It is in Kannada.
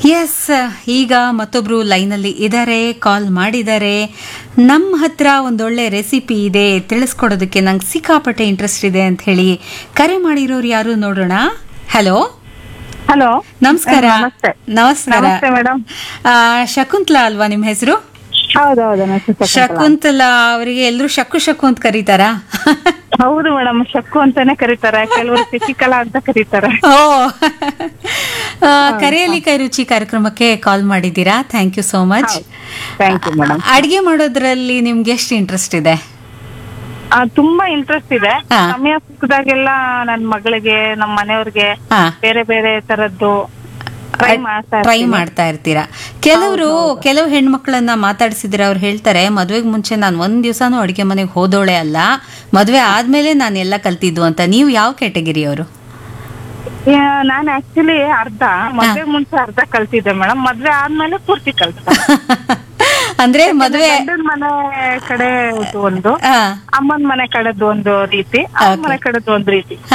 ಎಸ್ ಈಗ ಮತ್ತೊಬ್ರು ಲೈನಲ್ಲಿ ಇದ್ದಾರೆ ಕಾಲ್ ಮಾಡಿದ್ದಾರೆ ನಮ್ಮ ಹತ್ರ ಒಂದೊಳ್ಳೆ ರೆಸಿಪಿ ಇದೆ ತಿಳಿಸ್ಕೊಡೋದಕ್ಕೆ ನಂಗೆ ಸಿಕ್ಕಾಪಟ್ಟೆ ಇಂಟ್ರೆಸ್ಟ್ ಇದೆ ಅಂತ ಹೇಳಿ ಕರೆ ಮಾಡಿರೋರು ಯಾರು ನೋಡೋಣ ಹಲೋ ಹಲೋ ನಮಸ್ಕಾರ ನಮಸ್ತೆ ನಮಸ್ಕಾರ ನಮಸ್ತೆ ಮೇಡಮ್ ಆ, ಶಕುಂತಲಾ ಅಲ್ವಾ ನಿಮ್ಮ ಹೆಸರು ಹೌದೌದು ನನ್ನ ಹೆಸರು ಶಕುಂತಲಾ. ಶಕುಂತಲಾ ಅವರಿಗೆ ಎಲ್ಲರೂ ಶಕ್ಕು ಶಕ್ಕು ಅಂತ ಕರೀತಾರಾ ಹೌದು ಮೇಡಮ್ ಶಕ್ಕು ಅಂತಾನೆ ಕರೀತಾರೆ ಕೆಲವರು ಶಶಿಕಲಾ ಅಂತ ಕರೀತಾರೆ ಓ ಆ, ಕರೆಯಲ್ಲಿ ಕೈ ರುಚಿ ಕಾರ್ಯಕ್ರಮಕ್ಕೆ ಕಾಲ್ ಮಾಡಿದ್ದೀರಾ thank you so much thank you madam ಅಡಿಗೆ ಮಾಡೋದ್ರಲ್ಲಿ ನಿಮ್ಗೆ ಎಷ್ಟು ಇಂಟ್ರೆಸ್ಟ್ ಇದೆ ತುಂಬಾ ಇಂಟ್ರೆಸ್ಟ್ ಇದೆ ಹಾ. ಸಮಯ ಸಿಕ್ಕದಾಗೆಲ್ಲ ನನ್ ಮಗಳಿಗೆ ನಮ್ಮ ಮನೆಯವ್ರಿಗೆ ಹಾ ಬೇರೆ ಬೇರೆ ತರದ್ದು ಟ್ರೈ ಮಾಡ್ತಾ ಟ್ರೈ ಇರ್ತೀನಿ. ಮಾಡ್ತಾ ಇರ್ತೀರಾ ಕೆಲವರು ಕೆಲವು ಹೆಣ್ಮಕ್ಳನ್ನ ಮಾತಾಡ್ಸಿದ್ರೆ ಅವ್ರು ಹೇಳ್ತಾರೆ ಮದ್ವೆಗ್ ಮುಂಚೆ ನಾನು ಒಂದ್ ದಿವಸನೂ ಅಡಿಗೆ ಮನೆಗೆ ಹೋದೋಳೆ ಅಲ್ಲ ಮದ್ವೆ ಆದ್ಮೇಲೆ ನಾನು ಎಲ್ಲ ಕಲ್ತಿದ್ದು ಅಂತ ನೀವು ಯಾವ ಕ್ಯಾಟಗರಿ ಅವರು ಯಾ, ನಾನ್ ಆಕ್ಚುಲಿ ಅರ್ಧ ಮದ್ವೆ ಮುಂಚೆ ಅರ್ಧ ಕಲ್ತಿದ್ದೆ ಮೇಡಮ್ ಮದ್ವೆ ಆದ್ಮೇಲೆ ಪೂರ್ತಿ ಕಲ್ತ ಅಂದ್ರೆ ಮದ್ವೆ ಗಂಡನ್ ಮನೆ ಕಡೆ ಒಂದು ಆ, ಅಮ್ಮನ್ ಮನೆ ಕಡೆದು ಒಂದು ರೀತಿ ಅಮ್ಮನ್ ಮನೆ ಕಡೆದು ಒಂದು ರೀತಿ